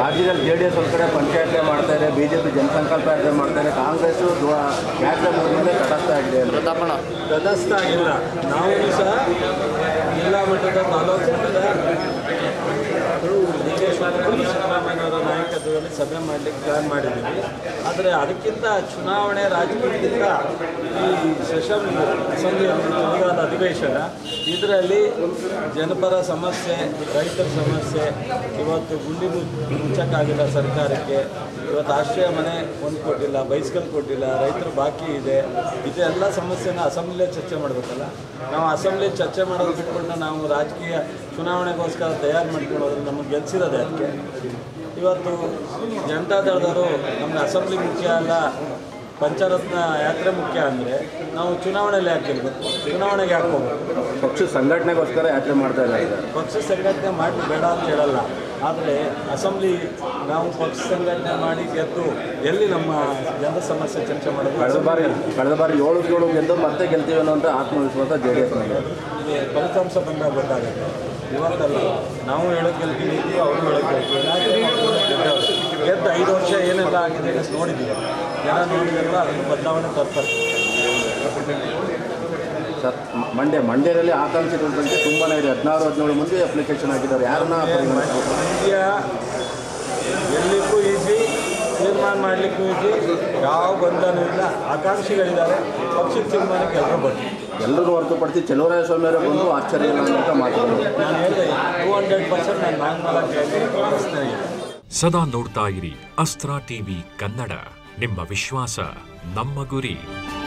ರಾಜ್ಯದಲ್ಲಿ J D S ಒಂದು ಕಡೆ ಪಂಚಾಯತ್ ಮಾಡ್ತಾ ಇದೆ ಬಿ ಜೆ ಪಿ ಜನಸಂಕಲ್ಪ ಯಾತ್ರೆ ಮಾಡ್ತಾ ಇದೆ ಕಾಂಗ್ರೆಸ್ ಯಾತ್ರೆ ಮುಗಿದ್ಮೇಲೆ ತಟಸ್ಥ ಆಗಿದೆ ಅಂತ ತಟಸ್ಥ ಆಗಿಲ್ಲ ನಾವು ಸಹ ಜಿಲ್ಲಾ ಮಟ್ಟದ ತಾಲೂಕು ಮಟ್ಟದ ಡಿ ಕೆ ಶಿವಕುಮಾರ್ ಸಿದ್ದರಾಮಯ್ಯನವರ ನಾಯಕತ್ವದಲ್ಲಿ ಸಭೆ ಮಾಡಲಿಕ್ಕೆ ಪ್ಲ್ಯಾನ್ ಮಾಡಿದ್ದೀವಿ ಆದರೆ ಅದಕ್ಕಿಂತ ಚುನಾವಣೆ ರಾಜಕೀಯಕ್ಕಿಂತ ಈ ಸೆಷನ್ ಅಸೆಂಬ್ಲಿ ಚಳಿಗಾಲ ಅಧಿವೇಶನ ಇದರಲ್ಲಿ ಜನಪರ ಸಮಸ್ಯೆ ರೈತರ ಸಮಸ್ಯೆ ಇವತ್ತು ಗುಂಡಿ ಮುಚ್ಚ- ಮುಚ್ಚಕ್ಕಾಗಿಲ್ಲ ಸರ್ಕಾರಕ್ಕೆ ಇವತ್ತು ಆಶ್ರಯ ಮನೆ ಒಂದು ಕೊಟ್ಟಿಲ್ಲ ಬೈಸ್ಕಲ್ ಕೊಟ್ಟಿಲ್ಲ ರೈತರ ಬಾಕಿ ಇದೆ ಇದೆಲ್ಲ ಸಮಸ್ಯೆನ ಅಸೆಂಬ್ಲಿಯೇ ಚರ್ಚೆ ಮಾಡಬೇಕಲ್ಲ ನಾವು ಅಸೆಂಬ್ಲಿ ಚರ್ಚೆ ಮಾಡೋದು ಬಿಟ್ಕೊಂಡು ನಾವು ರಾಜಕೀಯ ಚುನಾವಣೆಗೋಸ್ಕರ ತಯಾರು ಮಾಡ್ಕೊಳ್ಳೋದು ನಮಗೆ ಗೆಲ್ಸಿರೋದೆ ಅದಕ್ಕೆ ಇವತ್ತು ಜನತಾದಳದವರು ನಮಗೆ ಅಸೆಂಬ್ಲಿ ಮುಖ್ಯ ಅಲ್ಲ ಪಂಚರತ್ನ ಯಾತ್ರೆ ಮುಖ್ಯ ಅಂದರೆ ನಾವು ಚುನಾವಣೆಯಲ್ಲಿ ಯಾಕೆ ಗೆಲ್ಬೇಕು ಚುನಾವಣೆಗೆ ಯಾಕೆ ಹೋಗ್ಬೇಕು ಪಕ್ಷದ ಸಂಘಟನೆಗೋಸ್ಕರ ಯಾತ್ರೆ ಮಾಡ್ತಾ ಇದ್ದಾರೆ ಪಕ್ಷ ಸಂಘಟನೆ ಮಾಡಿ ಬೇಡ ಅಂತ ಹೇಳಲ್ಲ ಆದರೆ ಅಸೆಂಬ್ಲಿ ನಾವು ಪಕ್ಷ ಸಂಘಟನೆ ಮಾಡಿ ಗೆದ್ದು ಎಲ್ಲಿ ನಮ್ಮ ಜನರ ಸಮಸ್ಯೆ ಚರ್ಚೆ ಕಳೆದ ಮಾಡೋದು ಬಾರಿ ಕಳೆದ ಬಾರಿ ಏಳು ಏಳು ಗೆದ್ದು ಮತ್ತೆ ಗೆಲ್ತೀವಿ ಅನ್ನೋಂಥ ಆತ್ಮವಿಶ್ವಾಸ ಜೆ ಡಿ ಎಸ್ನಲ್ಲಿ ಇದು ಫಲಿತಾಂಶ ಬಂದಾಗ ಗೊತ್ತಾಗುತ್ತೆ ಇವತ್ತಲ್ಲ ನಾವು ಹೇಳೋದು ಗೆಲ್ತೀವಿ ಅವರು ಹೇಳೋದು ಗೆಲ್ತೀವಿ ಯಾಕೆ ನಾವು ಗೆದ್ದವ್ರು. ಗೆದ್ದು ಐದು ವರ್ಷ ಏನೆಲ್ಲ ಆಗಿದೆ ಅಂತ ನೋಡಿದ್ದೀವಿ ಜನ ನೋಡಿದೆಲ್ಲ ಅದನ್ನು ಬದಲಾವಣೆ ತರ್ತಾರೆ ಸರ್ ಮಂಡ್ಯ ಮಂಡ್ಯದಲ್ಲಿ ಆಕಾಂಕ್ಷಿಗಳ ಸಂಖ್ಯೆ ತುಂಬಾ ಇದೆ ಹದಿನಾರು ಹದಿನೇಳು ಮಂದಿ ಅಪ್ಲಿಕೇಶನ್ ಹಾಕಿದ್ದಾರೆ ಯಾರನ್ನ ಪರಿಗಣಿಸ್ಬೇಕು? ಮಂಡ್ಯ ಗೆಲ್ಲಲಿಕ್ಕೂ ಈಸಿ ತೀರ್ಮಾನ ಮಾಡಲಿಕ್ಕೂ ಈಸಿ ಯಾವ ಗೊಂದಲೂ ಇಲ್ಲ ಆಕಾಂಕ್ಷಿಗಳಿದ್ದಾರೆ ಪಕ್ಷದ ತೀರ್ಮಾನಕ್ಕೆ ಎಲ್ಲರೂ ಬರ್ತೀವಿ ಎಲ್ಲರೂ ಹೊರತುಪಡಿಸಿ ಚಲುವರಾಯ ಸ್ವಾಮಿಯವರೇ ಬಂದು ಆಶ್ಚರ್ಯ ಇಲ್ಲ ಅನ್ನೋಂಥ ಮಾತುಗಳು ನಾನು ಹೇಳಿದೆ ಟೂ ಹಂಡ್ರೆಡ್ ಪರ್ಸೆಂಟ್ ನಾನು ನಾಲ್ಕು ನಾಲ್ಕು ಸದಾ ನೋಡ್ತಾ ಇರಿ ಅಸ್ತ್ರ ಟಿವಿ ಕನ್ನಡ ನಿಮ್ಮ ವಿಶ್ವಾಸ ನಮ್ಮ ಗುರಿ